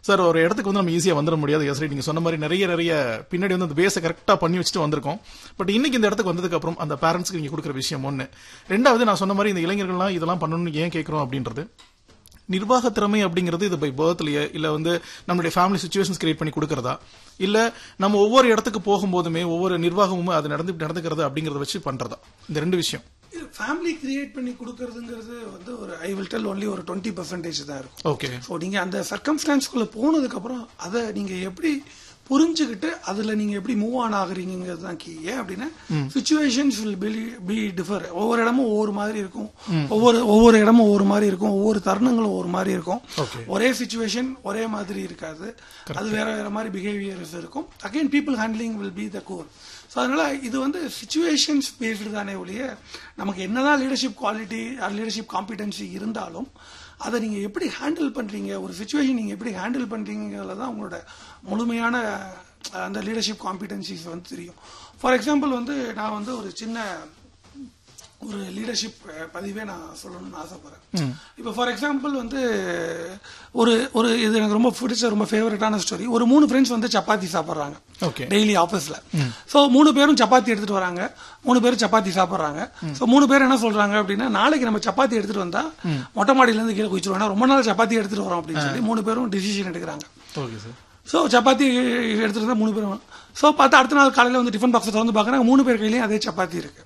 Sir ஒரு இடத்துக்கு வந்து நம்ம ஈஸியா வந்துட முடியாது எஸ் நீங்க சொன்ன மாதிரி நிறைய நிறைய பின்னாடி வந்து அந்த பேஸை கரெக்டா பண்ணி வச்சுட்டு வந்திருக்கோம் பட் இன்னைக்கு இந்த இடத்துக்கு வந்ததுக்கு அப்புறம் அந்த பேரண்ட்ஸ்க்கு நீங்க கொடுக்குற விஷயம் ஒண்ணு ரெண்டாவது நான் சொன்ன மாதிரி இந்த இளைஞர்கள்லாம் இதெல்லாம் பண்ணணும்னு ஏன் கேட்கிறோம் அப்படின்றது நிர்வாக திறமை அப்படிங்கிறது இது பை பர்த்லயே இல்ல வந்து நம்மளுடைய ஃபேமிலி சுச்சுவேஷன்ஸ் கிரியேட் பண்ணி கொடுக்கறதா இல்ல நம்ம ஒவ்வொரு இடத்துக்கு போகும்போதுமே ஒவ்வொரு நிர்வாகமும் அது நடந்து நடந்துக்கிறது அப்படிங்கறத வச்சு பண்றதா இந்த ரெண்டு விஷயம் ஃபேமிலி கிரியேட் பண்ணி கொடுக்கறதுங்கிறது வந்து ஒரு ஐ வில் டெல் ஒன்லி ஒரு டுவெண்ட்டி பர்சன்டேஜ் தான் இருக்கும் ஓகே ஸோ நீங்க அந்த சர்க்கம்ஸ்டான்ஸ்குள்ள போனதுக்கு அப்புறம் அதை நீங்க எப்படி புரிஞ்சுக்கிட்டு அதுல நீங்க எப்படி மூவ் ஆன் ஆகுறீங்கிறது தான் கீ ஏன் அப்படின்னா situations will be be differ ஒவ்வொரு இடமும் ஒவ்வொரு மாதிரி இருக்கும் ஒவ்வொரு ஒவ்வொரு இடமும் ஒவ்வொரு மாதிரி இருக்கும் ஒவ்வொரு தருணங்களும் ஒவ்வொரு மாதிரி இருக்கும் Okay. ஒரே சுச்சுவேஷன் ஒரே மாதிரி இருக்காது அது வேற வேற மாதிரி பிஹேவியர்ஸ் இருக்கும் again people handling will be the core so அதனால இது வந்து சுச்சுவேஷன்ஸ் பேஸ்டு தானே ஒழிய நமக்கு என்னதான் லீடர்ஷிப் குவாலிட்டி லீடர்ஷிப் காம்பிடன்சி இருந்தாலும் அதை நீங்க எப்படி ஹேண்டில் பண்றீங்க ஒரு சுச்சுவேஷன் நீங்க எப்படி ஹேண்டில் பண்றீங்கிறதுல தான் உங்களோட முழுமையான அஹ், அந்த லீடர்ஷிப் காம்பிடன்சிஸ் வந்து தெரியும் ஃபார் எக்ஸாம்பிள் வந்து நான் வந்து ஒரு சின்ன ஒரு லீடர்ஷிப் பதிவே நான் சொல்லணும்னு ஆசைப்படுறேன் இப்போ ஃபார் எக்ஸாம்பிள் வந்து ஒரு ஒரு இது எனக்கு ரொம்ப பிடிச்ச ரொம்ப ஃபேவரட்டான ஸ்டோரி ஒரு மூணு ஃப்ரெண்ட்ஸ் வந்து சப்பாத்தி சாப்பிட்றாங்க Okay. டெய்லி ஆஃபீஸில் ஸோ மூணு பேரும் சப்பாத்தி எடுத்துட்டு வராங்க மூணு பேரும் சப்பாத்தி சாப்பிட்றாங்க ஸோ மூணு பேர் என்ன சொல்றாங்க அப்படின்னா நாளைக்கு நம்ம சப்பாத்தி எடுத்துட்டு வந்தா மொட்டை மாடியிலேருந்து கீழே குதிச்சிருவாங்க ரொம்ப நாள் சப்பாத்தி எடுத்துட்டு வரோம் அப்படின்னு சொல்லி மூணு பேரும் டிசிஷன் எடுக்கிறாங்க ஓகே சார் ஸோ சப்பாத்தி எடுத்துட்டு இருந்தா மூணு பேரும் ஸோ பார்த்தா அடுத்த நாள் காலையில் வந்து டிஃபன் பாக்ஸ் திறந்து பார்க்குறாங்க மூணு பேர் கையிலையும் அதே சப்பாத்தி இருக்கு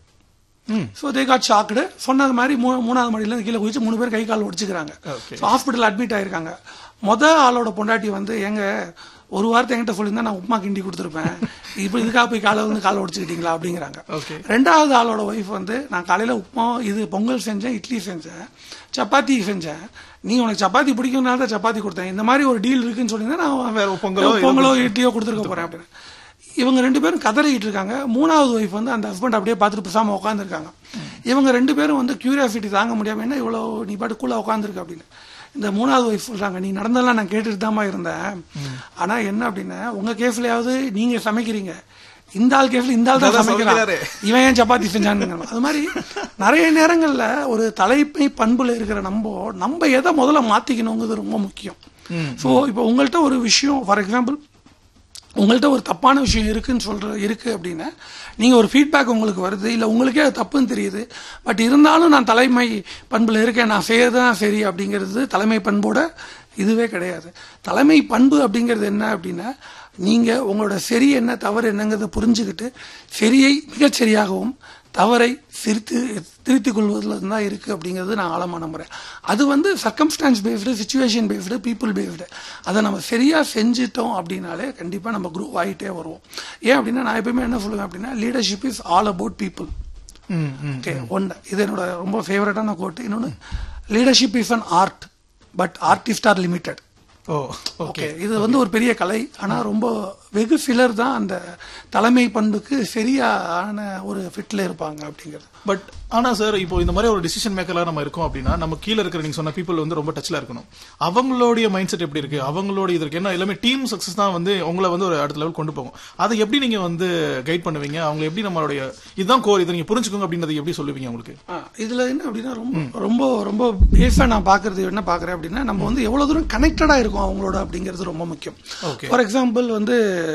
ஸோ தே காட் ஷாக்டு சொன்னது மாதிரி மூ- மூணாவது மாடியில கீழே குதிச்சு மூணு பேர் கை கால் ஒடிச்சுக்கிறாங்க Okay. ஸோ ஹாஸ்பிட்டல் அட்மிட் ஆயிருக்காங்க மொத ஆளோட பொண்டாட்டி வந்து எங்க ஒரு வாரத்தை என்கிட்ட சொல்லியிருந்தா நான் உப்புமா கிண்டி கொடுத்துருப்பேன் இப்போ இதுக்காக போய் காலை வந்து காலை ஒடிச்சுக்கிட்டீங்களா அப்படிங்கிறாங்க Okay. ரெண்டாவது ஆளோட ஒய்ஃப் வந்து நான் காலையில உப்புமா இது பொங்கல் செஞ்சேன் இட்லி செஞ்சேன் சப்பாத்தி செஞ்சேன் நீ உனக்கு சப்பாத்தி பிடிக்கும்னால தான் சப்பாத்தி கொடுத்தேன் இந்த மாதிரி ஒரு டீல் இருக்குன்னு சொல்லியிருந்தா நான் வேற பொங்கலோ ஏதோ பொங்கலோ இட்லியோ கொடுத்துருக்க போறேன் அப்படின்னு இவங்க ரெண்டு பேரும் கதறிட்டு இருக்காங்க மூணாவது ஒய்ஃப் வந்து அந்த ஹஸ்பண்ட் அப்படியே பார்த்துட்டு பேசாம உட்காந்துருக்காங்க இவங்க ரெண்டு பேரும் வந்து கியூரியாசிட்டி தாங்க முடியாம என்ன இவ்வளவு நீ பாட்டு கூலா உட்காந்துருக்க அப்படின்னு இந்த மூணாவது ஒய்ஃப் சொல்றாங்க நீ நடந்தெல்லாம் நான் கேட்டுட்டு தாமா இருந்தேன் ஆனா என்ன அப்படின்னா உங்க கேஸ்லயாவது நீங்க சமைக்கிறீங்க இந்த ஆள் கேஸ்ல இந்த ஆள் தான் அதான் சமைக்கிறான் சொல்கிறாரே. இவன் ஏன் சப்பாத்தி செஞ்சான்னு அது மாதிரி நிறைய நேரங்கள்ல ஒரு தலைமை பண்புல இருக்கிற நம்ம நம்ம எதை முதல்ல மாத்திக்கணுங்கிறது ரொம்ப முக்கியம் சோ இப்போ உங்கள்கிட்ட ஒரு விஷயம் ஃபார் எக்ஸாம்பிள் உங்கள்கிட்ட ஒரு தப்பான விஷயம் இருக்குன்னு சொல்ற இருக்கு அப்படின்னா நீங்க ஒரு ஃபீட்பேக் உங்களுக்கு வருது இல்ல உங்களுக்கே அது தப்புன்னு தெரியுது பட் இருந்தாலும் நான் தலைமை பண்புல இருக்கேன் நான் செய்யறது தான் சரி அப்படிங்கிறது தலைமை பண்போட இதுவே கிடையாது தலைமை பண்பு அப்படிங்கிறது என்ன அப்படின்னா நீங்க உங்களோட சரி என்ன தவறு என்னங்கிறத புரிஞ்சுக்கிட்டு சரியை மிகச் சரியாகவும் தவறை சிரித்து திருத்திக் கொள்வதில் தான் இருக்கு அப்படிங்கிறது நான் ஆழமா நம்புறேன் அது வந்து circumstance based situation based people based அதை நம்ம சரியா செஞ்சிட்டோம் அப்படின்னாலே கண்டிப்பா நம்ம குரூப் ஆகிட்டே வருவோம் ஏன் அப்படின்னா நான் எப்பயுமே என்ன சொல்லுவேன் அப்படின்னா leadership is all about people ம் ம் ஓகே ஒன்று இது என்னோட ரொம்ப ஃபேவரட்டான கோட் இன்னொன்று leadership is an art but artists are limited oh okay okay இது வந்து ஒரு பெரிய கலை ஆனா ரொம்ப வெகு சிலர் தான் அந்த தலைமை பண்புக்கு சரியான ஒரு ஃபிட்ல இருப்பாங்க அப்படிங்கிறது பட் ஆனா சார் இப்போ இந்த மாதிரி ஒரு டிசிஷன் மேக்கரா நம்ம இருக்கோம் அப்படின்னா நம்ம கீழ இருக்கிற நீங்க சொன்ன பீப்புள் வந்து ரொம்ப டச்ல இருக்கணும் அவங்களுடைய மைண்ட் செட் எப்படி இருக்கு அவங்களோட இதற்கு என்ன எல்லாமே டீம் சக்சஸ் தான் வந்து உங்களை வந்து ஒரு அடுத்த லெவல் கொண்டு போகும் அதை எப்படி நீங்க வந்து கைட் பண்ணுவீங்க அவங்க எப்படி நம்மளுடைய இதுதான் கோர் இதை நீங்க புரிஞ்சுக்கோங்க அப்படின்றத எப்படி சொல்லுவீங்க உங்களுக்கு ஆ, இதுல என்ன அப்படின்னா ரொம்ப ரொம்ப ரொம்ப பேஸா நான் பாக்குறது என்ன பாக்குறேன் அப்படின்னா நம்ம வந்து எவ்வளவு தூரம் கனெக்டடா இருக்கும் அவங்களோட அப்படிங்கிறது ரொம்ப முக்கியம் Okay. ஃபார் எக்ஸாம்பிள் வந்து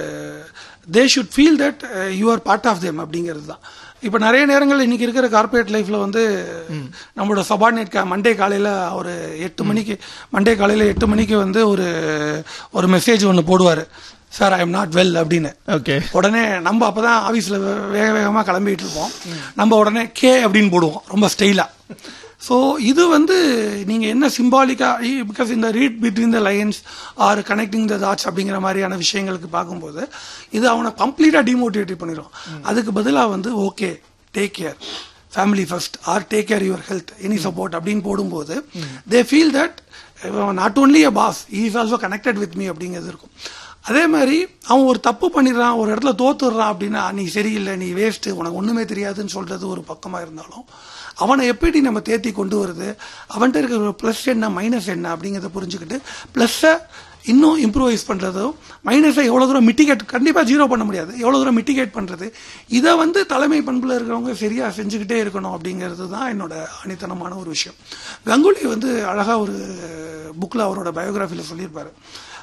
they should feel that you are part of them அப்படிங்கிறது தான் இப்போ நிறைய நேரங்கள் இன்னைக்கு இருக்கிற கார்பரேட் லைஃப்ல வந்து நம்மளோட சபார்டினேட் மண்டே காலையில ஒரு எட்டு மணிக்கு மண்டே காலையில எட்டு மணிக்கு வந்து ஒரு ஒரு மெசேஜ் ஒன்று போடுவாரு sir I am not well அப்படின்னு ஓகே உடனே நம்ம அப்பதான் ஆபீஸ்ல வே- வேக வேகமா கிளம்பிட்டு இருப்போம் நம்ம உடனே கே அப்படின்னு போடுவோம் ரொம்ப ஸ்டைலா ஸோ இது வந்து நீங்க என்ன சிம்பாலிக்கா பிகாஸ் இந்த read between the lines are connecting the thoughts அப்படிங்கிற மாதிரியான விஷயங்களுக்கு பார்க்கும்போது இது அவனை கம்ப்ளீட்டா டிமோட்டிவேட் பண்ணிடும் அதுக்கு பதிலாக வந்து okay take care family first or take care your health any support அப்படின்னு போடும்போது they feel that not only a boss is also connected with me அப்படிங்கிறது இருக்கும் அதே மாதிரி அவன் ஒரு தப்பு பண்ணிடுறான் ஒரு இடத்துல தோத்துடுறான் அப்படின்னா நீ சரியில்லை நீ வேஸ்ட் உனக்கு ஒண்ணுமே தெரியாதுன்னு சொல்றது ஒரு பக்கமா இருந்தாலும் அவனை எப்படி நம்ம தேத்தி கொண்டு வருது அவன்கிட்ட இருக்கிற ப்ளஸ் என்ன மைனஸ் என்ன அப்படிங்கிறத புரிஞ்சுக்கிட்டு ப்ளஸ்ஸை இன்னும் இம்ப்ரூவைஸ் பண்றதும் மைனஸை எவ்வளவு தூரம் மிட்டிகேட் கண்டிப்பா ஜீரோ பண்ண முடியாது எவ்வளவு தூரம் மிட்டிகேட் பண்றது இதை வந்து தலைமை பண்புல இருக்கிறவங்க சரியா செஞ்சுக்கிட்டே இருக்கணும் அப்படிங்கிறது தான் என்னோட அனித்தனமான ஒரு விஷயம் கங்குலி வந்து அழகா ஒரு புக்ல அவரோட பயோகிராஃபில சொல்லியிருப்பாரு